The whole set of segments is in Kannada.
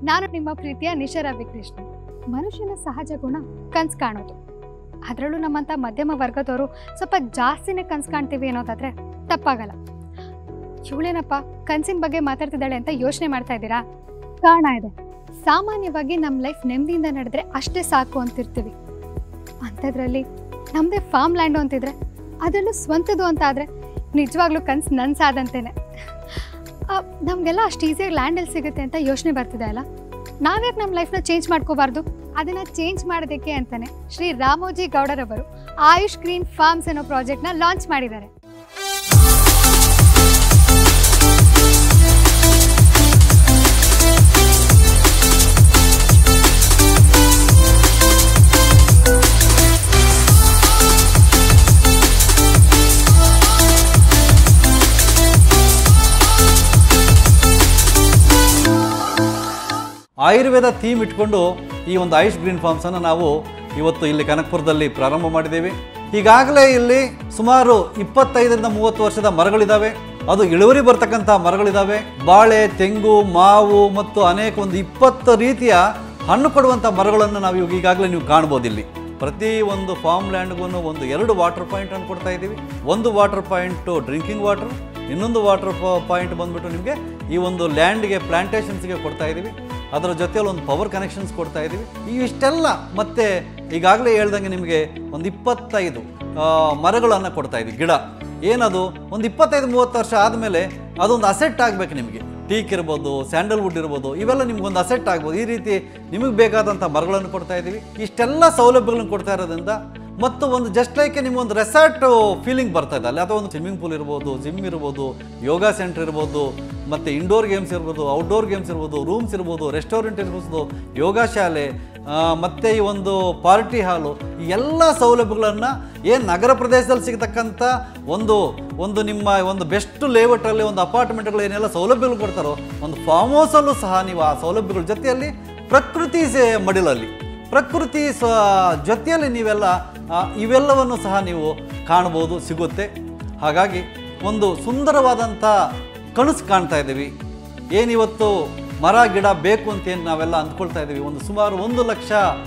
ನಾನು ನಿಮ್ಮ ಪ್ರೀತಿಯ ನಿಶಾ ರವಿಕೃಷ್ಣ ಮನುಷ್ಯನ ಸಹಜ ಗುಣ ಕನ್ಸು ಕಾಣೋದು ಅದರಲ್ಲೂ ನಮ್ಮಂಥ ಮಧ್ಯಮ ವರ್ಗದವರು ಸ್ವಲ್ಪ ಜಾಸ್ತಿನೇ ಕನ್ಸು ಕಾಣ್ತೀವಿ ಅನ್ನೋದಾದ್ರೆ ತಪ್ಪಾಗಲ್ಲ ಇವಳೇನಪ್ಪ ಕನ್ಸಿನ ಬಗ್ಗೆ ಮಾತಾಡ್ತಿದ್ದಾಳೆ ಅಂತ ಯೋಚನೆ ಮಾಡ್ತಾ ಇದ್ದೀರಾ ಕಾರಣ ಇದೆ ಸಾಮಾನ್ಯವಾಗಿ ನಮ್ಮ ಲೈಫ್ ನೆಮ್ಮದಿಯಿಂದ ನಡೆದ್ರೆ ಅಷ್ಟೇ ಸಾಕು ಅಂತಿರ್ತೀವಿ ಅಂಥದ್ರಲ್ಲಿ ನಮ್ಮದೇ ಫಾರ್ಮ್ ಲ್ಯಾಂಡು ಅಂತಿದ್ರೆ ಅದರಲ್ಲೂ ಸ್ವಂತದ್ದು ಅಂತ ಆದರೆ ನಿಜವಾಗ್ಲೂ ಕನ್ಸು ನನ್ಸಾದಂತೇನೆ ನಮಗೆಲ್ಲ ಅಷ್ಟು ಈಸಿಯಾಗಿ ಲ್ಯಾಂಡಲ್ಲಿ ಸಿಗುತ್ತೆ ಅಂತ ಯೋಚನೆ ಬರ್ತಿದೆ ಅಲ್ಲ ನಾವ್ಯಾಕೆ ನಮ್ಮ ಲೈಫ್ನ ಚೇಂಜ್ ಮಾಡ್ಕೋಬಾರ್ದು ಅದನ್ನು ಚೇಂಜ್ ಮಾಡೋದಕ್ಕೆ ಅಂತಾನೆ ಶ್ರೀ ರಾಮೋಜಿ ಗೌಡರವರು ಆಯುಷ್ ಗ್ರೀನ್ ಫಾರ್ಮ್ಸ್ ಅನ್ನೋ ಪ್ರಾಜೆಕ್ಟ್ನ ಲಾಂಚ್ ಮಾಡಿದ್ದಾರೆ ಆಯುರ್ವೇದ ಥೀಮ್ ಇಟ್ಕೊಂಡು ಈ ಒಂದು ಆಯುಷ್ ಗ್ರೀನ್ ಫಾರ್ಮ್ಸನ್ನು ನಾವು ಇವತ್ತು ಇಲ್ಲಿ ಕನಕಪುರದಲ್ಲಿ ಪ್ರಾರಂಭ ಮಾಡಿದ್ದೇವೆ ಈಗಾಗಲೇ ಇಲ್ಲಿ ಸುಮಾರು ಇಪ್ಪತ್ತೈದರಿಂದ ಮೂವತ್ತು ವರ್ಷದ ಮರಗಳಿದ್ದಾವೆ ಅದು ಇಳುವರಿ ಬರ್ತಕ್ಕಂಥ ಮರಗಳಿದ್ದಾವೆ ಬಾಳೆ ತೆಂಗು ಮಾವು ಮತ್ತು ಅನೇಕ ಒಂದು ಇಪ್ಪತ್ತು ರೀತಿಯ ಹಣ್ಣು ಕೊಡುವಂಥ ಮರಗಳನ್ನು ನಾವು ಇವಾಗ ಈಗಾಗಲೇ ನೀವು ಕಾಣ್ಬೋದು ಇಲ್ಲಿ ಪ್ರತಿ ಒಂದು ಫಾರ್ಮ್ ಲ್ಯಾಂಡ್ಗೂ ಒಂದು ಎರಡು ವಾಟರ್ ಪಾಯಿಂಟನ್ನು ಕೊಡ್ತಾ ಇದ್ದೀವಿ ಒಂದು ವಾಟರ್ ಪಾಯಿಂಟು ಡ್ರಿಂಕಿಂಗ್ ವಾಟರ್ ಇನ್ನೊಂದು ವಾಟರ್ ಪಾಯಿಂಟ್ ಬಂದ್ಬಿಟ್ಟು ನಿಮಗೆ ಈ ಒಂದು ಲ್ಯಾಂಡ್ಗೆ ಪ್ಲಾಂಟೇಶನ್ಸ್ಗೆ ಕೊಡ್ತಾ ಇದ್ದೀವಿ ಅದರ ಜೊತೆಯಲ್ಲಿ ಒಂದು ಪವರ್ ಕನೆಕ್ಷನ್ಸ್ ಕೊಡ್ತಾ ಇದ್ದೀವಿ ಈ ಇಷ್ಟೆಲ್ಲ ಮತ್ತೆ ಈಗಾಗಲೇ ಹೇಳ್ದಂಗೆ ನಿಮಗೆ ಒಂದು ಇಪ್ಪತ್ತೈದು ಮರಗಳನ್ನು ಕೊಡ್ತಾ ಇದ್ದೀವಿ ಗಿಡ ಏನದು ಒಂದು ಇಪ್ಪತ್ತೈದು ಮೂವತ್ತು ವರ್ಷ ಆದಮೇಲೆ ಅದೊಂದು ಅಸೆಟ್ ಆಗಬೇಕು ನಿಮಗೆ ಟೀಕ್ ಇರ್ಬೋದು ಸ್ಯಾಂಡಲ್ವುಡ್ ಇರ್ಬೋದು ಇವೆಲ್ಲ ನಿಮ್ಗೊಂದು ಅಸೆಟ್ ಆಗ್ಬೋದು ಈ ರೀತಿ ನಿಮಗೆ ಬೇಕಾದಂಥ ಮರಗಳನ್ನು ಕೊಡ್ತಾ ಇದ್ದೀವಿ ಇಷ್ಟೆಲ್ಲ ಸೌಲಭ್ಯಗಳನ್ನು ಕೊಡ್ತಾ ಇರೋದ್ರಿಂದ ಮತ್ತು ಒಂದು ಜಸ್ಟ್ ಲೈಕ್ ನಿಮ್ಗೊಂದು ರೆಸಾರ್ಟ್ ಫೀಲಿಂಗ್ ಬರ್ತಾ ಇದೆ ಅಲ್ಲಿ ಅಥವಾ ಒಂದು ಸ್ವಿಮ್ಮಿಂಗ್ ಪೂಲ್ ಇರ್ಬೋದು ಜಿಮ್ ಇರ್ಬೋದು ಯೋಗ ಸೆಂಟರ್ ಇರ್ಬೋದು ಮತ್ತು ಇಂಡೋರ್ ಗೇಮ್ಸ್ ಇರ್ಬೋದು ಔಟ್ಡೋರ್ ಗೇಮ್ಸ್ ಇರ್ಬೋದು ರೂಮ್ಸ್ ಇರ್ಬೋದು ರೆಸ್ಟೋರೆಂಟ್ ಇರ್ಬೋದು ಯೋಗ ಶಾಲೆ ಆ, ಮತ್ತೆ ಈ ಒಂದು ಪಾರ್ಟಿ ಹಾಲು ಈ ಎಲ್ಲ ಸೌಲಭ್ಯಗಳನ್ನು ಏನು ನಗರ ಪ್ರದೇಶದಲ್ಲಿ ಸಿಗತಕ್ಕಂಥ ಒಂದು ಒಂದು ನಿಮ್ಮ ಒಂದು ಬೆಸ್ಟ್ ಲೇಔಟಲ್ಲಿ ಒಂದು ಅಪಾರ್ಟ್ಮೆಂಟ್ಗಳು ಏನೆಲ್ಲ ಸೌಲಭ್ಯಗಳು ಕೊಡ್ತಾರೋ ಒಂದು ಫಾರ್ಮ್ ಹೌಸಲ್ಲೂ ಸಹ ನೀವು ಆ ಸೌಲಭ್ಯಗಳ ಜೊತೆಯಲ್ಲಿ ಪ್ರಕೃತಿ ಸೇ- ಮಡಿಲಲ್ಲಿ ಪ್ರಕೃತಿ ಸ ಜೊತೆಯಲ್ಲಿ ನೀವೆಲ್ಲ ಆ, ಇವೆಲ್ಲವನ್ನು ಸಹ ನೀವು ಕಾಣ್ಬೋದು ಸಿಗುತ್ತೆ ಹಾಗಾಗಿ ಒಂದು ಸುಂದರವಾದಂಥ ಕನಸು ಕಾಣ್ತಾ ಇದ್ದೀವಿ ಏನಿವತ್ತು ಮರ ಗಿಡ ಬೇಕು ಅಂತ ಏನು ನಾವೆಲ್ಲ ಅಂದ್ಕೊಳ್ತಾ ಇದ್ದೀವಿ ಒಂದು ಸುಮಾರು ಒಂದು ಲಕ್ಷ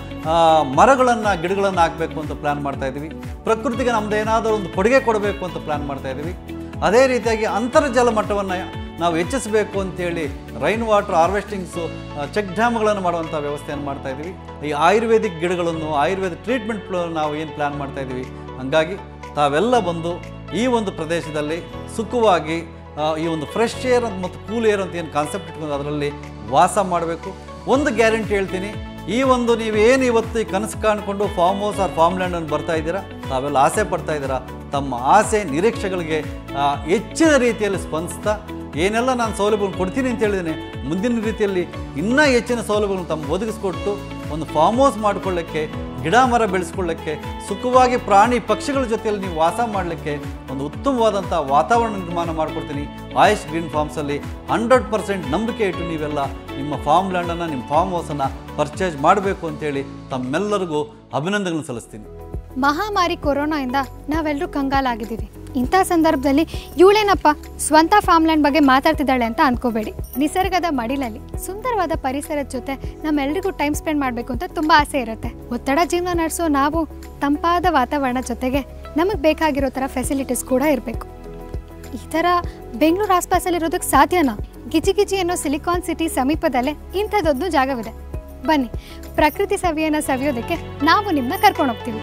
ಮರಗಳನ್ನು ಗಿಡಗಳನ್ನು ಹಾಕಬೇಕು ಅಂತ ಪ್ಲ್ಯಾನ್ ಮಾಡ್ತಾ ಇದ್ದೀವಿ ಪ್ರಕೃತಿಗೆ ನಮ್ಮದು ಏನಾದರೂ ಒಂದು ಕೊಡುಗೆ ಕೊಡಬೇಕು ಅಂತ ಪ್ಲ್ಯಾನ್ ಮಾಡ್ತಾ ಇದ್ದೀವಿ ಅದೇ ರೀತಿಯಾಗಿ ಅಂತರ್ಜಲ ಮಟ್ಟವನ್ನು ನಾವು ಹೆಚ್ಚಿಸಬೇಕು ಅಂತೇಳಿ ರೈನ್ ವಾಟರ್ ಹಾರ್ವೆಸ್ಟಿಂಗ್ಸು ಚೆಕ್ ಡ್ಯಾಮ್ಗಳನ್ನು ಮಾಡುವಂಥ ವ್ಯವಸ್ಥೆಯನ್ನು ಮಾಡ್ತಾ ಇದ್ದೀವಿ ಈ ಆಯುರ್ವೇದಿಕ್ ಗಿಡಗಳನ್ನು ಆಯುರ್ವೇದ ಟ್ರೀಟ್ಮೆಂಟ್ ನಾವು ಏನು ಪ್ಲ್ಯಾನ್ ಮಾಡ್ತಾ ಇದ್ದೀವಿ ಹಂಗಾಗಿ ತಾವೆಲ್ಲ ಬಂದು ಈ ಒಂದು ಪ್ರದೇಶದಲ್ಲಿ ಸುಖವಾಗಿ ಆ, ಈ ಒಂದು ಫ್ರೆಶ್ ಏರ್ ಮತ್ತು ಕೂಲ್ ಏರ್ ಅಂತ ಏನು ಕಾನ್ಸೆಪ್ಟ್ ಇಟ್ಕೊಂಡು ಅದರಲ್ಲಿ ವಾಸ ಮಾಡಬೇಕು ಒಂದು ಗ್ಯಾರಂಟಿ ಹೇಳ್ತೀನಿ ಈ ಒಂದು ನೀವು ಏನು ಇವತ್ತು ಈ ಕನಸು ಕಾಣ್ಕೊಂಡು ಫಾರ್ಮ್ ಹೌಸ್ ಆರ್ ಫಾರ್ಮ್ ಲ್ಯಾಂಡನ್ನು ಬರ್ತಾ ಇದ್ದೀರಾ ತಾವೆಲ್ಲ ಆಸೆ ಪಡ್ತಾ ಇದ್ದೀರಾ ತಮ್ಮ ಆಸೆ ನಿರೀಕ್ಷೆಗಳಿಗೆ ಆ, ಹೆಚ್ಚಿನ ರೀತಿಯಲ್ಲಿ ಸ್ಪಂದಿಸ್ತಾ ಏನೆಲ್ಲ ನಾನು ಸೌಲಭ್ಯಗಳನ್ನು ಕೊಡ್ತೀನಿ ಅಂತ ಹೇಳಿದ್ದೀನಿ ಮುಂದಿನ ರೀತಿಯಲ್ಲಿ ಇನ್ನೂ ಹೆಚ್ಚಿನ ಸೌಲಭ್ಯಗಳನ್ನು ತಮ್ಮ ಒದಗಿಸ್ಕೊಟ್ಟು ಒಂದು ಫಾರ್ಮ್ ಹೌಸ್ ಮಾಡಿಕೊಳ್ಳೋಕ್ಕೆ ಗಿಡ ಮರ ಬೆಳೆಸ್ಕೊಳ್ಳೋಕ್ಕೆ ಸುಖವಾಗಿ ಪ್ರಾಣಿ ಪಕ್ಷಿಗಳ ಜೊತೆಯಲ್ಲಿ ನೀವು ವಾಸ ಮಾಡಲಿಕ್ಕೆ ಒಂದು ಉತ್ತಮವಾದಂಥ ವಾತಾವರಣ ನಿರ್ಮಾಣ ಮಾಡಿಕೊಡ್ತೀನಿ ಆಯುಷ್ ಗ್ರೀನ್ ಫಾರ್ಮ್ಸಲ್ಲಿ ಹಂಡ್ರೆಡ್ ಪರ್ಸೆಂಟ್ ನಂಬಿಕೆ ಇಟ್ಟು ನೀವೆಲ್ಲ ನಿಮ್ಮ ಫಾರ್ಮ್ ಲ್ಯಾಂಡನ್ನು ನಿಮ್ಮ ಫಾರ್ಮ್ ಹೌಸನ್ನು ಪರ್ಚೇಸ್ ಮಾಡಬೇಕು ಅಂತೇಳಿ ತಮ್ಮೆಲ್ಲರಿಗೂ ಅಭಿನಂದನೆಗಳನ್ನು ಸಲ್ಲಿಸ್ತೀನಿ ಮಹಾಮಾರಿ ಕೊರೋನಾಯಿಂದ ನಾವೆಲ್ಲರೂ ಕಂಗಾಲಾಗಿದ್ದೀವಿ ಇಂಥ ಸಂದರ್ಭದಲ್ಲಿ ಇವಳೇನಪ್ಪ ಸ್ವಂತ ಫಾರ್ಮ್ಲ್ಯಾಂಡ್ ಬಗ್ಗೆ ಮಾತಾಡ್ತಿದ್ದಾಳೆ ಅಂತ ಅನ್ಕೋಬೇಡಿ ನಿಸರ್ಗದ ಮಡಿಲಲ್ಲಿ ಸುಂದರವಾದ ಪರಿಸರದ ಜೊತೆ ನಮ್ಮೆಲ್ರಿಗೂ ಟೈಮ್ ಸ್ಪೆಂಡ್ ಮಾಡಬೇಕು ಅಂತ ತುಂಬ ಆಸೆ ಇರುತ್ತೆ ಒತ್ತಡ ಜೀವನ ನಡೆಸೋ ನಾವು ತಂಪಾದ ವಾತಾವರಣ ಜೊತೆಗೆ ನಮಗೆ ಬೇಕಾಗಿರೋ ಥರ ಫೆಸಿಲಿಟೀಸ್ ಕೂಡ ಇರಬೇಕು ಈ ಥರ ಬೆಂಗಳೂರು ಆಸ್ಪಾಸಲ್ಲಿರೋದಕ್ಕೆ ಸಾಧ್ಯನಾ ಗಿಜಿ ಗಿಜಿ ಅನ್ನೋ ಸಿಲಿಕಾನ್ ಸಿಟಿ ಸಮೀಪದಲ್ಲೇ ಇಂಥದ್ದೊಂದು ಜಾಗವಿದೆ ಬನ್ನಿ ಪ್ರಕೃತಿ ಸವಿಯನ್ನು ಸವಿಯೋದಕ್ಕೆ ನಾವು ನಿಮ್ಮನ್ನ ಕರ್ಕೊಂಡು ಹೋಗ್ತೀವಿ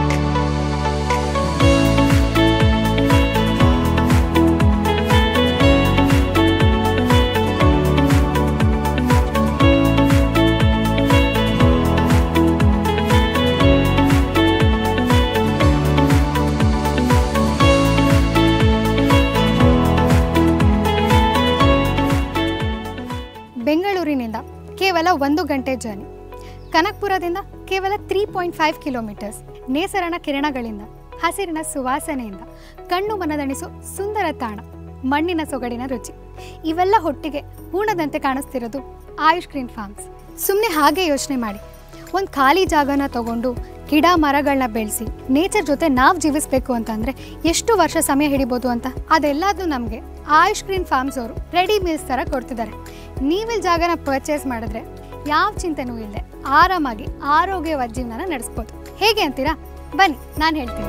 ಬೆಂಗಳೂರಿನಿಂದ ಕೇವಲ ಒಂದು ಗಂಟೆ ಜರ್ನಿ ಕನಕ್ಪುರದಿಂದ ಕೇವಲ ತ್ರೀ ಪಾಯಿಂಟ್ ಫೈವ್ ಕಿಲೋಮೀಟರ್ಸ್ ನೇಸರಣ ಕಿರಣಗಳಿಂದ ಹಸಿರಿನ ಸುವಾಸನೆಯಿಂದ ಕಣ್ಣು ಮನದಣಿಸೋ ಸುಂದರ ತಾಣ ಮಣ್ಣಿನ ಸೊಗಡಿನ ರುಚಿ ಇವೆಲ್ಲ ಹೊಟ್ಟಿಗೆ ಹೂಣದಂತೆ ಕಾಣಿಸ್ತಿರೋದು ಆಯುಷ್ ಗ್ರೀನ್ ಫಾರ್ಮ್ಸ್ ಸುಮ್ಮನೆ ಹಾಗೆ ಯೋಚನೆ ಮಾಡಿ ಒಂದು ಖಾಲಿ ಜಾಗನ ತಗೊಂಡು ಗಿಡ ಮರಗಳನ್ನ ಬೆಳೆಸಿ ನೇಚರ್ ಜೊತೆ ನಾವು ಜೀವಿಸಬೇಕು ಅಂತಂದರೆ ಎಷ್ಟು ವರ್ಷ ಸಮಯ ಹಿಡಿಬೋದು ಅಂತ ಅದೆಲ್ಲದೂ ನಮಗೆ ಆಯುಷ್ ಗ್ರೀನ್ ಫಾರ್ಮ್ಸ್ ಅವರು ರೆಡಿ ಮೀಲ್ಸ್ ಥರ ಕೊಡ್ತಿದ್ದಾರೆ ನೀವಿಲ್ಲಿ ಜಾಗನ ಪರ್ಚೇಸ್ ಮಾಡಿದ್ರೆ ಯಾವ ಚಿಂತೆನೂ ಇಲ್ಲದೆ ಆರಾಮಾಗಿ ಆರೋಗ್ಯವಾದ ಜೀವನನ ನಡೆಸ್ಬೋದು ಹೇಗೆ ಅಂತೀರಾ ಬನ್ನಿ ನಾನು ಹೇಳ್ತೀನಿ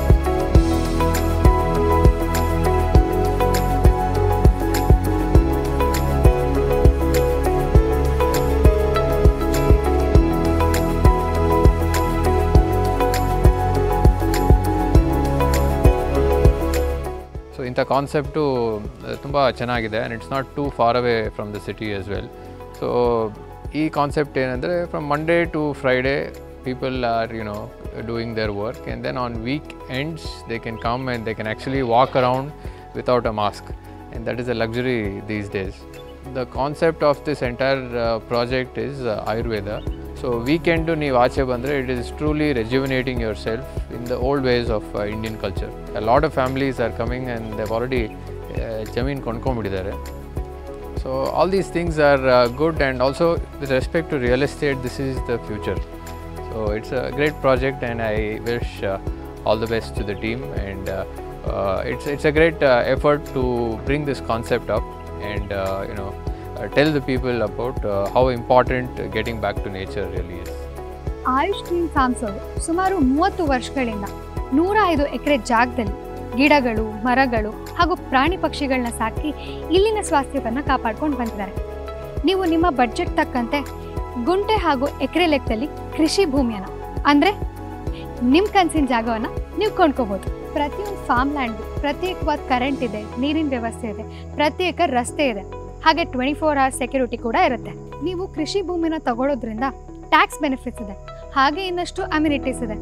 ಸೊ ಇಂಥ ಕಾನ್ಸೆಪ್ಟು ತುಂಬ ಚೆನ್ನಾಗಿದೆ and it's not too far away from the city as well so ಈ ಕಾನ್ಸೆಪ್ಟ್ ಏನಂದರೆ from Monday to Friday people are you know doing their work and then on weekends they can come and they can actually walk around without a mask and that is a luxury these days the concept of this entire project is Ayurveda so weekend ನೀವು ಆಚೆ ಬಂದರೆ it is truly ರೆಜ್ಯುವಿನೇಟಿಂಗ್ yourself in the old ways of Indian culture lot of families are coming and they've already ಜಮೀನು ಕೊಂಡ್ಕೊಂಡ್ಬಿಟ್ಟಿದ್ದಾರೆ so all these things are good and also with respect to real estate this is the future so it's a great project and I wish all the best to the team and it's it's a great effort to bring this concept up and you know tell the people about uh, how important uh, getting back to nature really is. Ayush Green Farms ಅವರು ಸುಮಾರು ಮೂವತ್ತು ವರ್ಷಗಳಿಂದ ನೂರ ಐದು ಎಕರೆ ಜಾಗದಲ್ಲಿ ಗಿಡಗಳು ಮರಗಳು ಹಾಗೂ ಪ್ರಾಣಿ ಪಕ್ಷಿಗಳನ್ನ ಸಾಕಿ ಇಲ್ಲಿನ ಸ್ವಾಸ್ಥ್ಯವನ್ನು ಕಾಪಾಡ್ಕೊಂಡು ಬಂದಿದ್ದಾರೆ ನೀವು ನಿಮ್ಮ ಬಡ್ಜೆಟ್ ತಕ್ಕಂತೆ ಗುಂಟೆ ಹಾಗೂ ಎಕರೆ ಲೆಕ್ಕದಲ್ಲಿ ಕೃಷಿ ಭೂಮಿಯನ್ನ ಅಂದರೆ ನಿಮ್ಮ ಕನಸಿನ ಜಾಗವನ್ನು ನೀವು ಕೊಂಡ್ಕೋಬೋದು ಪ್ರತಿಯೊಂದು ಫಾರ್ಮ್ ಲ್ಯಾಂಡ್ಗೂ ಪ್ರತ್ಯೇಕವಾದ ಕರೆಂಟ್ ಇದೆ ನೀರಿನ ವ್ಯವಸ್ಥೆ ಇದೆ ಪ್ರತ್ಯೇಕ ರಸ್ತೆ ಇದೆ ಹಾಗೆ ಟ್ವೆಂಟಿ ಫೋರ್ ಅವರ್ಸ್ ಸೆಕ್ಯೂರಿಟಿ ಕೂಡ ಇರುತ್ತೆ ನೀವು ಕೃಷಿ ಭೂಮಿನ ತಗೊಳ್ಳೋದ್ರಿಂದ ಟ್ಯಾಕ್ಸ್ ಬೆನಿಫಿಟ್ಸ್ ಇದೆ ಹಾಗೆ ಇನ್ನಷ್ಟು ಅಮ್ಯುನಿಟೀಸ್ ಇದೆ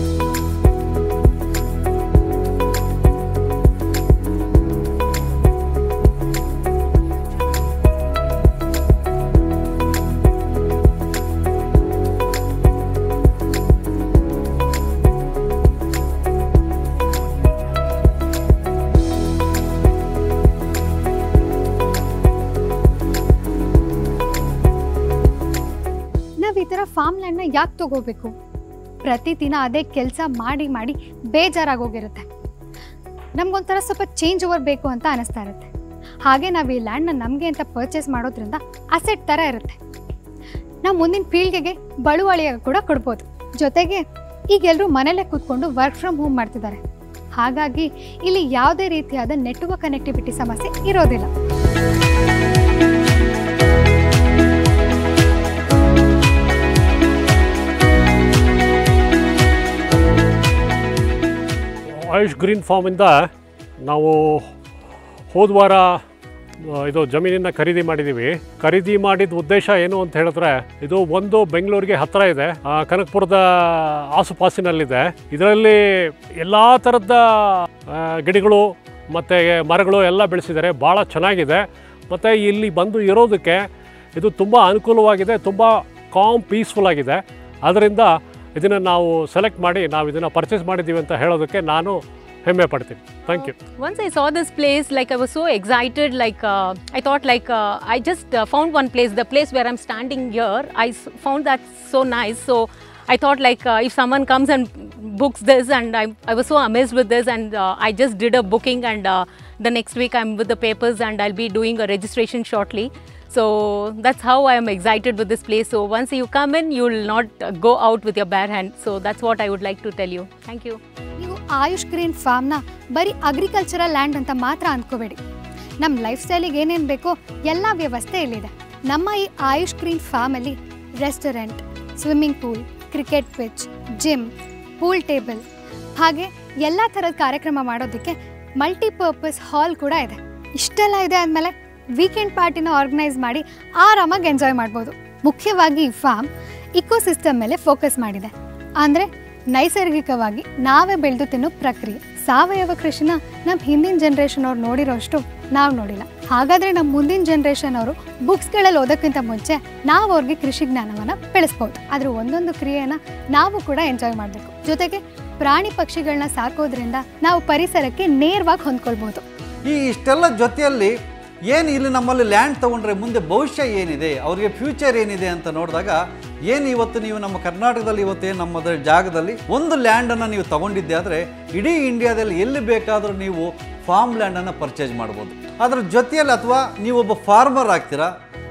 ನಾವು ಈ ಥರ ಫಾರ್ಮ್ ಲ್ಯಾಂಡ್ನ ಯಾಕೆ ತಗೋಬೇಕು ಪ್ರತಿದಿನ ಅದೇ ಕೆಲಸ ಮಾಡಿ ಮಾಡಿ ಬೇಜಾರಾಗೋಗಿರುತ್ತೆ ನಮ್ಗೊಂಥರ ಸ್ವಲ್ಪ ಚೇಂಜ್ ಓವರ್ ಬೇಕು ಅಂತ ಅನಿಸ್ತಾ ಇರುತ್ತೆ ಹಾಗೆ ನಾವು ಈ ಲ್ಯಾಂಡ್ನ ನಮಗೆ ಅಂತ ಪರ್ಚೇಸ್ ಮಾಡೋದ್ರಿಂದ ಅಸೆಟ್ ಥರ ಇರುತ್ತೆ ನಾವು ಮುಂದಿನ ಪೀಳಿಗೆಗೆ ಬಳುವಳಿಯಾಗಿ ಕೂಡ ಕೊಡ್ಬೋದು ಜೊತೆಗೆ ಈಗ ಎಲ್ಲರೂ ಮನೇಲೇ ಕೂತ್ಕೊಂಡು ವರ್ಕ್ ಫ್ರಮ್ ಹೋಮ್ ಮಾಡ್ತಿದ್ದಾರೆ ಹಾಗಾಗಿ ಇಲ್ಲಿ ಯಾವುದೇ ರೀತಿಯಾದ ನೆಟ್ವರ್ಕ್ ಕನೆಕ್ಟಿವಿಟಿ ಸಮಸ್ಯೆ ಇರೋದಿಲ್ಲ ಆಯುಷ್ ಗ್ರೀನ್ ಫಾರ್ಮಿಂದ ನಾವು ಹೋದ ವಾರ ಆ, ಇದು ಜಮೀನನ್ನು ಖರೀದಿ ಮಾಡಿದ್ದೀವಿ ಖರೀದಿ ಮಾಡಿದ ಉದ್ದೇಶ ಏನು ಅಂತ ಹೇಳಿದ್ರೆ ಇದು ಒಂದು ಬೆಂಗಳೂರಿಗೆ ಹತ್ತಿರ ಇದೆ ಆ, ಕನಕಪುರದ ಆಸುಪಾಸಿನಲ್ಲಿದೆ ಇದರಲ್ಲಿ ಎಲ್ಲ ಥರದ ಆ, ಗಿಡಗಳು ಮತ್ತು ಮರಗಳು ಎಲ್ಲ ಬೆಳೆಸಿದ್ದಾರೆ ಭಾಳ ಚೆನ್ನಾಗಿದೆ ಮತ್ತು ಇಲ್ಲಿ ಬಂದು ಇರೋದಕ್ಕೆ ಇದು ತುಂಬ ಅನುಕೂಲವಾಗಿದೆ ತುಂಬ ಕಾಮ್ ಪೀಸ್ಫುಲ್ ಆಗಿದೆ ಅದರಿಂದ ಇದನ್ನು ನಾವು ಸೆಲೆಕ್ಟ್ ಮಾಡಿ ನಾವು ಇದನ್ನು ಪರ್ಚೇಸ್ ಮಾಡಿದ್ದೀವಿ ಅಂತ ಹೇಳೋದಕ್ಕೆ ನಾನು ಹೆಮ್ಮೆ ಪಡ್ತೀನಿ thank you Once I saw this place, like I was so excited, like uh, I thought, like uh, I just uh, found one place, the place where I'm standing here. I s- found that so nice. So I thought, like uh, if someone comes and books this, and I, I was so amazed with this, and uh, I just did a booking, and uh, the next week I'm with the papers, and I'll be doing a registration shortly. So that's how I am excited with this place. So once you come in, you'll not uh, go out with your bare hand. So that's what I would like to tell you. Thank you. ನೀವು ಆಯುಷ್ ಗ್ರೀನ್ ಫಾರ್ಮ್ನ ಬರೀ ಅಗ್ರಿಕಲ್ಚರಲ್ ಲ್ಯಾಂಡ್ ಅಂತ ಮಾತ್ರ ಅಂದ್ಕೋಬೇಡಿ ನಮ್ಮ ಲೈಫ್ ಸ್ಟೈಲಿಗೆ ಏನೇನು ಬೇಕೋ ಎಲ್ಲ ವ್ಯವಸ್ಥೆ ಇಲ್ಲಿದೆ ನಮ್ಮ ಈ ಆಯುಷ್ ಗ್ರೀನ್ ಫಾರ್ಮಲ್ಲಿ restaurant swimming pool cricket pitch gym pool table ಹಾಗೆ ಎಲ್ಲ ಥರದ ಕಾರ್ಯಕ್ರಮ ಮಾಡೋದಕ್ಕೆ ಮಲ್ಟಿಪರ್ಪಸ್ ಹಾಲ್ ಕೂಡ ಇದೆ ಇಷ್ಟೆಲ್ಲ ಇದೆ ಆದಮೇಲೆ ವೀಕೆಂಡ್ ಪಾರ್ಟಿನ ಆರ್ಗನೈಸ್ ಮಾಡಿ ಆರಾಮಾಗಿ ಎಂಜಾಯ್ ಮಾಡ್ಬೋದು ಮುಖ್ಯವಾಗಿ ಈ ಫಾರ್ಮ್ ಇಕೋಸಿಸ್ಟಮ್ ಮೇಲೆ ಫೋಕಸ್ ಮಾಡಿದೆ ಅಂದರೆ ನೈಸರ್ಗಿಕವಾಗಿ ನಾವೇ ಬೆಳೆದು ತಿನ್ನೋ ಪ್ರಕ್ರಿಯೆ ಸಾವಯವ ಕೃಷಿನ ನಮ್ಮ ಹಿಂದಿನ ಜನ್ರೇಷನ್ ಅವ್ರು ನೋಡಿರೋಷ್ಟು ನಾವು ನೋಡಿಲ್ಲ ಹಾಗಾದರೆ ನಮ್ಮ ಮುಂದಿನ ಜನ್ರೇಷನ್ ಅವರು ಬುಕ್ಸ್ಗಳಲ್ಲಿ ಓದೋಕ್ಕಿಂತ ಮುಂಚೆ ನಾವು ಅವ್ರಿಗೆ ಕೃಷಿ ಜ್ಞಾನವನ್ನು ಬೆಳೆಸ್ಬೋದು ಅದ್ರ ಒಂದೊಂದು ಕ್ರಿಯೆನ ನಾವು ಕೂಡ ಎಂಜಾಯ್ ಮಾಡಬೇಕು ಜೊತೆಗೆ ಪ್ರಾಣಿ ಪಕ್ಷಿಗಳನ್ನ ಸಾಕೋದ್ರಿಂದ ನಾವು ಪರಿಸರಕ್ಕೆ ನೇರವಾಗಿ ಹೊಂದ್ಕೊಳ್ಬೋದು ಈ ಇಷ್ಟೆಲ್ಲ ಜೊತೆಯಲ್ಲಿ ಏನು ಇಲ್ಲಿ ನಮ್ಮಲ್ಲಿ ಲ್ಯಾಂಡ್ ತೊಗೊಂಡ್ರೆ ಮುಂದೆ ಭವಿಷ್ಯ ಏನಿದೆ ಅವರಿಗೆ ಫ್ಯೂಚರ್ ಏನಿದೆ ಅಂತ ನೋಡಿದಾಗ ಏನು ಇವತ್ತು ನೀವು ನಮ್ಮ ಕರ್ನಾಟಕದಲ್ಲಿ ಇವತ್ತೇನು ನಮ್ಮದ ಜಾಗದಲ್ಲಿ ಒಂದು ಲ್ಯಾಂಡನ್ನು ನೀವು ತಗೊಂಡಿದ್ದೆ ಆದರೆ ಇಡೀ ಇಂಡಿಯಾದಲ್ಲಿ ಎಲ್ಲಿ ಬೇಕಾದರೂ ನೀವು ಫಾರ್ಮ್ ಲ್ಯಾಂಡನ್ನು ಪರ್ಚೇಸ್ ಮಾಡ್ಬೋದು ಅದರ ಜೊತೆಯಲ್ಲಿ ಅಥವಾ ನೀವೊಬ್ಬ ಫಾರ್ಮರ್ ಆಗ್ತೀರಾ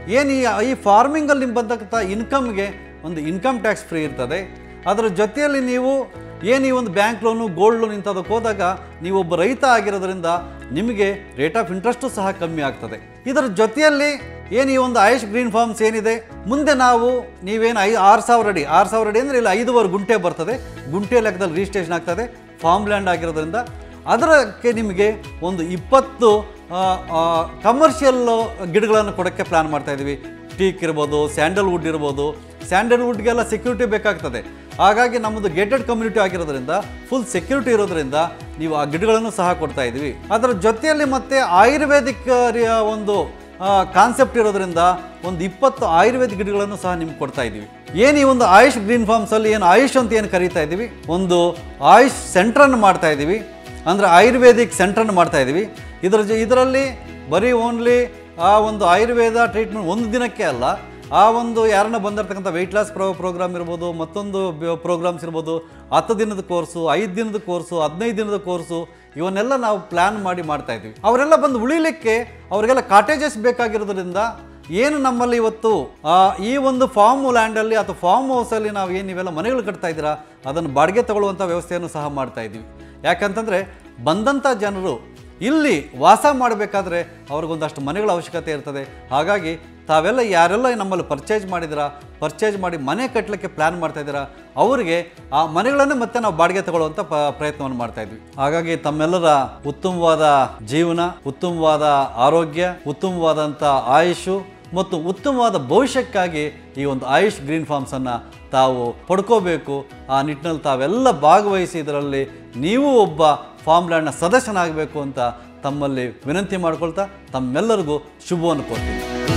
ಏನು ಈ ಈ ಫಾರ್ಮಿಂಗಲ್ಲಿ ನಿಮ್ಗೆ ಬಂದಕ್ಕಂಥ ಇನ್ಕಮ್ಗೆ ಒಂದು ಇನ್ಕಮ್ ಟ್ಯಾಕ್ಸ್ ಫ್ರೀ ಇರ್ತದೆ ಅದರ ಜೊತೆಯಲ್ಲಿ ನೀವು ಏನು ಈ ಒಂದು ಬ್ಯಾಂಕ್ ಲೋನು ಗೋಲ್ಡ್ ಲೋನ್ ಇಂಥದಕ್ಕೆ ಹೋದಾಗ ನೀವು ಒಬ್ಬ ರೈತ ಆಗಿರೋದ್ರಿಂದ ನಿಮಗೆ ರೇಟ್ ಆಫ್ ಇಂಟ್ರೆಸ್ಟು ಸಹ ಕಮ್ಮಿ ಆಗ್ತದೆ ಇದರ ಜೊತೆಯಲ್ಲಿ ಏನು ಈ ಒಂದು ಆಯುಷ್ ಗ್ರೀನ್ ಫಾರ್ಮ್ಸ್ ಏನಿದೆ ಮುಂದೆ ನಾವು ನೀವೇನು ಐ ಆರು ಸಾವಿರ ಅಡಿ ಆರು ಸಾವಿರ ಅಡಿ ಅಂದರೆ ಇಲ್ಲಿ ಐದುವರೆ ಗುಂಟೆ ಬರ್ತದೆ ಗುಂಟೆ ಲೆಕ್ಕದಲ್ಲಿ ರಿಜಿಸ್ಟ್ರೇಷನ್ ಆಗ್ತದೆ ಫಾರ್ಮ್ ಲ್ಯಾಂಡ್ ಆಗಿರೋದ್ರಿಂದ ಅದಕ್ಕೆ ನಿಮಗೆ ಒಂದು ಇಪ್ಪತ್ತು ಕಮರ್ಷಿಯಲ್ ಗಿಡಗಳನ್ನು ಕೊಡೋಕ್ಕೆ ಪ್ಲ್ಯಾನ್ ಮಾಡ್ತಾ ಇದ್ದೀವಿ ಟೀಕ್ ಇರ್ಬೋದು ಸ್ಯಾಂಡಲ್ವುಡ್ ಇರ್ಬೋದು ಸ್ಯಾಂಡಲ್ವುಡ್ಗೆಲ್ಲ ಸೆಕ್ಯೂರಿಟಿ ಬೇಕಾಗ್ತದೆ ಹಾಗಾಗಿ ನಮ್ಮದು ಗೇಟೆಡ್ ಕಮ್ಯುನಿಟಿ ಆಗಿರೋದ್ರಿಂದ ಫುಲ್ ಸೆಕ್ಯೂರಿಟಿ ಇರೋದ್ರಿಂದ ನೀವು ಆ ಗಿಡಗಳನ್ನು ಸಹ ಕೊಡ್ತಾ ಇದ್ದೀವಿ ಅದರ ಜೊತೆಯಲ್ಲಿ ಮತ್ತೆ ಆಯುರ್ವೇದಿಕ್ ರಿಯ ಒಂದು ಕಾನ್ಸೆಪ್ಟ್ ಇರೋದ್ರಿಂದ ಒಂದು ಇಪ್ಪತ್ತು ಆಯುರ್ವೇದಿಕ್ ಗಿಡಗಳನ್ನು ಸಹ ನಿಮ್ಗೆ ಕೊಡ್ತಾ ಇದ್ದೀವಿ ಏನು ಈ ಒಂದು ಆಯುಷ್ ಗ್ರೀನ್ ಫಾರ್ಮ್ಸಲ್ಲಿ ಏನು ಆಯುಷ್ ಅಂತ ಏನು ಕರೀತಾ ಇದ್ದೀವಿ ಒಂದು ಆಯುಷ್ ಸೆಂಟ್ರನ್ನು ಮಾಡ್ತಾ ಇದ್ದೀವಿ ಅಂದರೆ ಆಯುರ್ವೇದಿಕ್ ಸೆಂಟ್ರನ್ನು ಮಾಡ್ತಾ ಇದ್ದೀವಿ ಇದರ ಜ ಇದರಲ್ಲಿ ಬರೀ ಓನ್ಲಿ ಆ ಒಂದು ಆಯುರ್ವೇದ ಟ್ರೀಟ್ಮೆಂಟ್ ಒಂದು ದಿನಕ್ಕೆ ಅಲ್ಲ ಆ ಒಂದು ಯಾರನ್ನ ಬಂದಿರತಕ್ಕಂಥ ವೆಯ್ಟ್ ಲಾಸ್ ಪ್ರೋ ಪ್ರೋಗ್ರಾಮ್ ಇರ್ಬೋದು ಮತ್ತೊಂದು ಪ್ರೋಗ್ರಾಮ್ಸ್ ಇರ್ಬೋದು ಹತ್ತು ದಿನದ ಕೋರ್ಸು ಐದು ದಿನದ ಕೋರ್ಸು ಹದಿನೈದು ದಿನದ ಕೋರ್ಸು ಇವನ್ನೆಲ್ಲ ನಾವು ಪ್ಲ್ಯಾನ್ ಮಾಡಿ ಮಾಡ್ತಾ ಇದ್ವಿ ಅವರೆಲ್ಲ ಬಂದು ಉಳಿಲಿಕ್ಕೆ ಅವರಿಗೆಲ್ಲ ಕಾಟೇಜಸ್ ಬೇಕಾಗಿರೋದ್ರಿಂದ ಏನು ನಮ್ಮಲ್ಲಿ ಇವತ್ತು ಆ, ಈ ಒಂದು ಫಾರ್ಮ್ ಲ್ಯಾಂಡಲ್ಲಿ ಅಥವಾ ಫಾರ್ಮ್ ಹೌಸಲ್ಲಿ ನಾವು ಏನು ನೀವೆಲ್ಲ ಮನೆಗಳು ಕಟ್ತಾ ಇದ್ದೀರಾ ಅದನ್ನು ಬಾಡಿಗೆ ತಗೊಳ್ಳುವಂಥ ವ್ಯವಸ್ಥೆಯನ್ನು ಸಹ ಮಾಡ್ತಾ ಇದ್ದೀವಿ ಯಾಕಂತಂದರೆ ಬಂದಂಥ ಜನರು ಇಲ್ಲಿ ವಾಸ ಮಾಡಬೇಕಾದ್ರೆ ಅವ್ರಿಗೊಂದಷ್ಟು ಮನೆಗಳ ಅವಶ್ಯಕತೆ ಇರ್ತದೆ ಹಾಗಾಗಿ ತಾವೆಲ್ಲ ಯಾರೆಲ್ಲ ನಮ್ಮಲ್ಲಿ ಪರ್ಚೇಸ್ ಮಾಡಿದಿರಾ ಪರ್ಚೇಸ್ ಮಾಡಿ ಮನೆ ಕಟ್ಟಲಿಕ್ಕೆ ಪ್ಲ್ಯಾನ್ ಮಾಡ್ತಾ ಇದ್ದೀರಾ ಅವರಿಗೆ ಆ ಮನೆಗಳನ್ನೇ ಮತ್ತೆ ನಾವು ಬಾಡಿಗೆ ತಗೊಳ್ಳುವಂಥ ಪ ಪ್ರಯತ್ನವನ್ನು ಮಾಡ್ತಾ ಇದ್ವಿ ಹಾಗಾಗಿ ತಮ್ಮೆಲ್ಲರ ಉತ್ತಮವಾದ ಜೀವನ ಉತ್ತಮವಾದ ಆರೋಗ್ಯ ಉತ್ತಮವಾದಂಥ ಆಯುಷು ಮತ್ತು ಉತ್ತಮವಾದ ಭವಿಷ್ಯಕ್ಕಾಗಿ ಈ ಒಂದು ಆಯುಷ್ ಗ್ರೀನ್ ಫಾರ್ಮ್ಸನ್ನು ತಾವು ಪಡ್ಕೋಬೇಕು ಆ ನಿಟ್ಟಿನಲ್ಲಿ ತಾವೆಲ್ಲ ಭಾಗವಹಿಸಿ ಇದರಲ್ಲಿ ನೀವು ಒಬ್ಬ ಫಾರ್ಮ್ ಲ್ಯಾಂಡ್ನ ಸದಸ್ಯನಾಗಬೇಕು ಅಂತ ತಮ್ಮಲ್ಲಿ ವಿನಂತಿ ಮಾಡ್ಕೊಳ್ತಾ ತಮ್ಮೆಲ್ಲರಿಗೂ ಶುಭವನ್ನು ಕೋರ್ತೀನಿ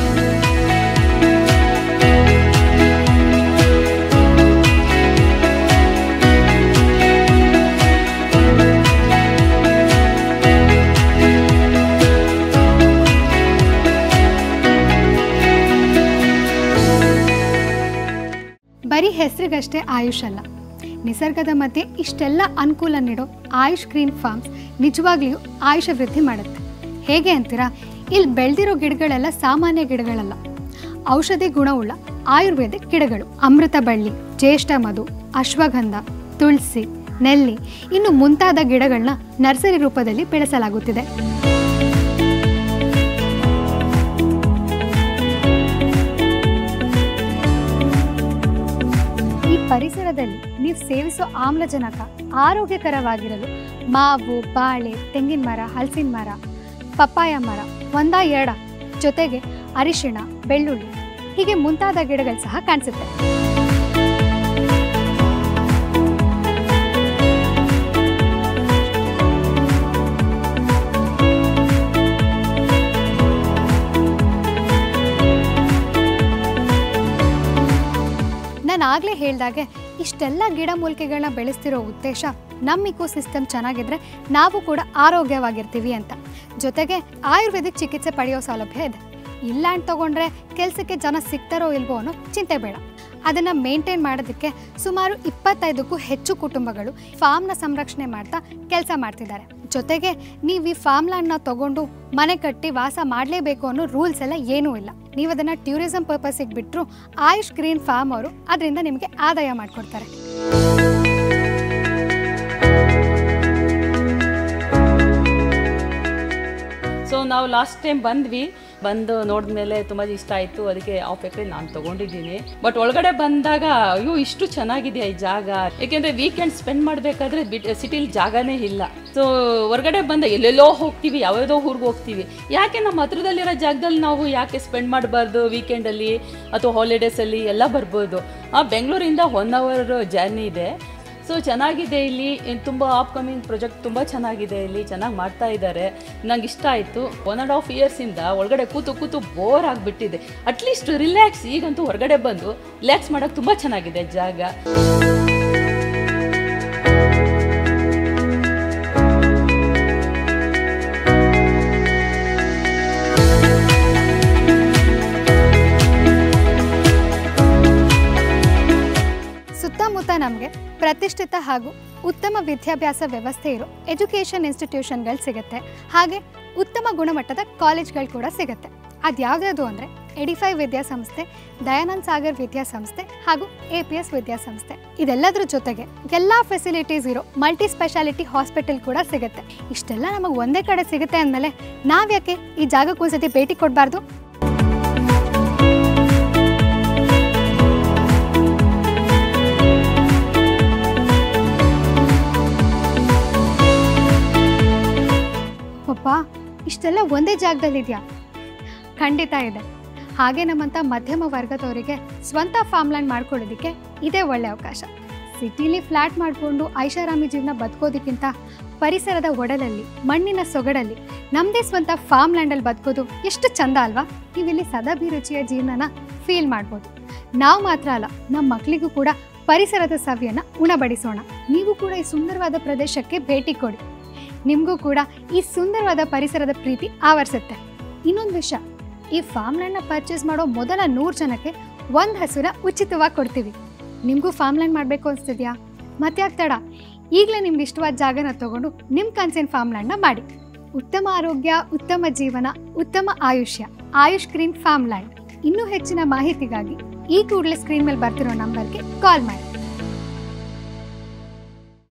ಬರೀ ಹೆಸರಿಗಷ್ಟೇ ಆಯುಷ್ ಅಲ್ಲ ನಿಸರ್ಗದ ಮಧ್ಯೆ ಇಷ್ಟೆಲ್ಲ ಅನುಕೂಲ ನೀಡೋ ಆಯುಷ್ ಗ್ರೀನ್ ಫಾರ್ಮ್ಸ್ ನಿಜವಾಗ್ಲಿಯೂ ಆಯುಷ ವೃದ್ಧಿ ಮಾಡುತ್ತೆ ಹೇಗೆ ಅಂತೀರಾ ಇಲ್ಲಿ ಬೆಳೆದಿರೋ ಗಿಡಗಳೆಲ್ಲ ಸಾಮಾನ್ಯ ಗಿಡಗಳಲ್ಲ ಔಷಧಿ ಗುಣವುಳ್ಳ ಆಯುರ್ವೇದಿಕ್ ಗಿಡಗಳು ಅಮೃತ ಬಳ್ಳಿ ಜ್ಯೇಷ್ಠ ಮಧು ಅಶ್ವಗಂಧ ತುಳಸಿ ನೆಲ್ಲಿ ಇನ್ನು ಮುಂತಾದ ಗಿಡಗಳನ್ನ ನರ್ಸರಿ ರೂಪದಲ್ಲಿ ಬೆಳೆಸಲಾಗುತ್ತಿದೆ ಈ ಪರಿಸರದಲ್ಲಿ ನೀವು ಸೇವಿಸೋ ಆಮ್ಲಜನಕ ಆರೋಗ್ಯಕರವಾಗಿರಲು ಮಾವು ಬಾಳೆ ತೆಂಗಿನ ಮರ ಹಲಸಿನ ಮರ ಪಪ್ಪಾಯ ಮರ ಒಂದ ಎರಡ ಜೊತೆಗೆ ಅರಿಶಿಣ ಬೆಳ್ಳುಳ್ಳಿ ಹೀಗೆ ಮುಂತಾದ ಗಿಡಗಳು ಸಹ ಕಾಣಿಸುತ್ತೆ ನಾನು ಆಗಲೇ ಹೇಳ್ದಾಗೆ ಇಷ್ಟೆಲ್ಲ ಗಿಡಮೂಲಿಕೆಗಳನ್ನ ಬೆಳೆಸ್ತಿರೋ ಉದ್ದೇಶ ನಮ್ಮ ಇಕೋ ಸಿಸ್ಟಮ್ ಚೆನ್ನಾಗಿದ್ರೆ ನಾವು ಕೂಡ ಆರೋಗ್ಯವಾಗಿರ್ತೀವಿ ಅಂತ ಜೊತೆಗೆ ಆಯುರ್ವೇದಿಕ್ ಚಿಕಿತ್ಸೆ ಪಡೆಯೋ ಸೌಲಭ್ಯ ಇದೆ ಇಲ್ಲ ಅಂತ ತಗೊಂಡ್ರೆ ಕೆಲಸಕ್ಕೆ ಜನ ಸಿಗ್ತಾರೋ ಇಲ್ವೋ ಅನ್ನೋ ಚಿಂತೆ ಬೇಡ ಅದನ್ನು ಮೇಂಟೈನ್ ಮಾಡೋದಕ್ಕೆ ಸುಮಾರು ಇಪ್ಪತ್ತೈದಕ್ಕೂ ಹೆಚ್ಚು ಕುಟುಂಬಗಳು ಫಾರ್ಮ್ನ ಸಂರಕ್ಷಣೆ ಮಾಡ್ತಾ ಕೆಲಸ ಮಾಡ್ತಿದ್ದಾರೆ ಜೊತೆಗೆ ನೀವು ಈ ಫಾರ್ಮ್ ಲ್ಯಾಂಡ್ನ ತಗೊಂಡು ಮನೆ ಕಟ್ಟಿ ವಾಸ ಮಾಡಲೇಬೇಕು ಅನ್ನೋ ರೂಲ್ಸ್ ಎಲ್ಲ ಏನೂ ಇಲ್ಲ ನೀವು ಅದನ್ನು ಟೂರಿಸಂ ಪರ್ಪಸ್ಸಿಗೆ ಬಿಟ್ಟರು ಆಯುಷ್ ಗ್ರೀನ್ ಫಾರ್ಮ್ ಅವರು ಅದರಿಂದ ನಿಮಗೆ ಆದಾಯ ಮಾಡಿಕೊಡ್ತಾರೆ ಸೊ ನಾವು ಲಾಸ್ಟ್ ಟೈಮ್ ಬಂದ್ವಿ ಬಂದು ನೋಡಿದ್ಮೇಲೆ ತುಂಬ ಇಷ್ಟ ಆಯಿತು ಅದಕ್ಕೆ ಆಫ್ ಎಕರೆ ನಾನು ತೊಗೊಂಡಿದ್ದೀನಿ ಬಟ್ ಒಳಗಡೆ ಬಂದಾಗ ಅಯ್ಯೋ ಇಷ್ಟು ಚೆನ್ನಾಗಿದೆ ಈ ಜಾಗ ಏಕೆಂದರೆ ವೀಕೆಂಡ್ ಸ್ಪೆಂಡ್ ಮಾಡಬೇಕಾದ್ರೆ ಬಿಟ್ ಸಿಟಿಲಿ ಜಾಗನೇ ಇಲ್ಲ ಸೊ ಹೊರಗಡೆ ಬಂದ ಎಲ್ಲೆಲ್ಲೋ ಹೋಗ್ತೀವಿ ಯಾವ್ಯಾವುದೋ ಊರಿಗೆ ಹೋಗ್ತೀವಿ ಯಾಕೆ ನಮ್ಮ ಹತ್ರದಲ್ಲಿರೋ ಜಾಗದಲ್ಲಿ ನಾವು ಯಾಕೆ ಸ್ಪೆಂಡ್ ಮಾಡಬಾರ್ದು ವೀಕೆಂಡಲ್ಲಿ ಅಥವಾ ಹಾಲಿಡೇಸಲ್ಲಿ ಎಲ್ಲ ಬರ್ಬೋದು ಆ ಬೆಂಗಳೂರಿಂದ ಒನ್ ಅವರ್ ಜರ್ನಿ ಇದೆ ಸೊ ಚೆನ್ನಾಗಿದೆ ಇಲ್ಲಿ ತುಂಬ ಅಪ್ಕಮಿಂಗ್ ಪ್ರಾಜೆಕ್ಟ್ ತುಂಬ ಚೆನ್ನಾಗಿದೆ ಇಲ್ಲಿ ಚೆನ್ನಾಗಿ ಮಾಡ್ತಾ ಇದ್ದಾರೆ ನಂಗೆ ಇಷ್ಟ ಆಯಿತು ಒನ್ ಆ್ಯಂಡ್ ಹಾಫ್ ಇಯರ್ಸಿಂದ ಒಳಗಡೆ ಕೂತು ಕೂತು ಬೋರ್ ಆಗಿಬಿಟ್ಟಿದೆ ಅಟ್ಲೀಸ್ಟ್ ರಿಲ್ಯಾಕ್ಸ್ ಈಗಂತೂ ಹೊರಗಡೆ ಬಂದು ರಿಲ್ಯಾಕ್ಸ್ ಮಾಡೋಕ್ಕೆ ತುಂಬ ಚೆನ್ನಾಗಿದೆ ಜಾಗ ಸುತ್ತಮುತ್ತ ನಮಗೆ ಪ್ರತಿಷ್ಠಿತ ಹಾಗೂ ಉತ್ತಮ ವಿದ್ಯಾಭ್ಯಾಸ ವ್ಯವಸ್ಥೆ ಇರೋ ಎಜುಕೇಷನ್ ಇನ್ಸ್ಟಿಟ್ಯೂಷನ್ಗಳು ಸಿಗುತ್ತೆ ಹಾಗೆ ಉತ್ತಮ ಗುಣಮಟ್ಟದ ಕಾಲೇಜ್ಗಳು ಕೂಡ ಸಿಗುತ್ತೆ ಅದ್ಯಾವ್ದ್ಯಾವುದು ಅಂದರೆ ಎಡಿಫೈ ವಿದ್ಯಾಸಂಸ್ಥೆ ದಯಾನಂದ್ ಸಾಗರ್ ವಿದ್ಯಾಸಂಸ್ಥೆ ಹಾಗೂ ಎ ಪಿ ಎಸ್ ವಿದ್ಯಾಸಂಸ್ಥೆ ಇದೆಲ್ಲದ್ರ ಜೊತೆಗೆ ಎಲ್ಲ ಫೆಸಿಲಿಟೀಸ್ ಇರೋ ಮಲ್ಟಿ ಸ್ಪೆಷಾಲಿಟಿ ಹಾಸ್ಪಿಟಲ್ ಕೂಡ ಸಿಗುತ್ತೆ ಇಷ್ಟೆಲ್ಲ ನಮಗೆ ಒಂದೇ ಕಡೆ ಸಿಗುತ್ತೆ ಅಂದಮೇಲೆ ನಾವ್ಯಾಕೆ ಈ ಜಾಗಕ್ಕೆ ಒಂದ್ಸತಿ ಭೇಟಿ ಕೊಡಬಾರ್ದು ಪಪ್ಪ ಇಷ್ಟೆಲ್ಲ ಒಂದೇ ಜಾಗದಲ್ಲಿದೆಯಾ ಖಂಡಿತ ಇದೆ ಹಾಗೆ ನಮ್ಮಂಥ ಮಧ್ಯಮ ವರ್ಗದವರಿಗೆ ಸ್ವಂತ ಫಾರ್ಮ್ಲ್ಯಾಂಡ್ ಮಾಡ್ಕೊಳ್ಳೋದಕ್ಕೆ ಇದೇ ಒಳ್ಳೆ ಅವಕಾಶ ಸಿಟಿಲಿ ಫ್ಲ್ಯಾಟ್ ಮಾಡಿಕೊಂಡು ಐಷಾರಾಮಿ ಜೀವನ ಬದುಕೋದಕ್ಕಿಂತ ಪರಿಸರದ ಒಡಲಲ್ಲಿ ಮಣ್ಣಿನ ಸೊಗಡಲ್ಲಿ ನಮ್ಮದೇ ಸ್ವಂತ ಫಾರ್ಮ್ ಲ್ಯಾಂಡಲ್ಲಿ ಬದುಕೋದು ಎಷ್ಟು ಚಂದ ಅಲ್ವಾ ನೀವಿಲ್ಲಿ ಸದಾಭಿರುಚಿಯ ಜೀವನನ ಫೀಲ್ ಮಾಡ್ಬೋದು ನಾವು ಮಾತ್ರ ಅಲ್ಲ ನಮ್ಮ ಮಕ್ಕಳಿಗೂ ಕೂಡ ಪರಿಸರದ ಸವಿಯನ್ನು ಉಣಬಡಿಸೋಣ ನೀವು ಕೂಡ ಈ ಸುಂದರವಾದ ಪ್ರದೇಶಕ್ಕೆ ಭೇಟಿ ಕೊಡಿ ನಿಮಗೂ ಕೂಡ ಈ ಸುಂದರವಾದ ಪರಿಸರದ ಪ್ರೀತಿ ಆವರಿಸುತ್ತೆ ಇನ್ನೊಂದು ವಿಷಯ ಈ ಫಾರ್ಮ್ ಲ್ಯಾಂಡ್ನ ಪರ್ಚೇಸ್ ಮಾಡೋ ಮೊದಲ ನೂರು ಜನಕ್ಕೆ ಒಂದು ಹಸುನ ಉಚಿತವಾಗಿ ಕೊಡ್ತೀವಿ ನಿಮಗೂ ಫಾರ್ಮ್ ಲ್ಯಾಂಡ್ ಮಾಡಬೇಕು ಅನಿಸ್ತಿದ್ಯಾ ಮತ್ತೆ ಯಾಕೆ ತಡ ಈಗಲೇ ನಿಮ್ಗೆ ಇಷ್ಟವಾದ ಜಾಗನ ತಗೊಂಡು ನಿಮ್ಮ ಕನ್ಸಿನ ಫಾರ್ಮ್ ಲ್ಯಾಂಡ್ನ ಮಾಡಿ ಉತ್ತಮ ಆರೋಗ್ಯ ಉತ್ತಮ ಜೀವನ ಉತ್ತಮ ಆಯುಷ್ಯ ಆಯುಷ್ ಗ್ರೀನ್ ಫಾರ್ಮ್ ಲ್ಯಾಂಡ್ ಇನ್ನೂ ಹೆಚ್ಚಿನ ಮಾಹಿತಿಗಾಗಿ ಈ ಕೂಡಲೇ ಸ್ಕ್ರೀನ್ ಮೇಲೆ ಬರ್ತಿರೋ ನಂಬರ್ಗೆ ಕಾಲ್ ಮಾಡಿ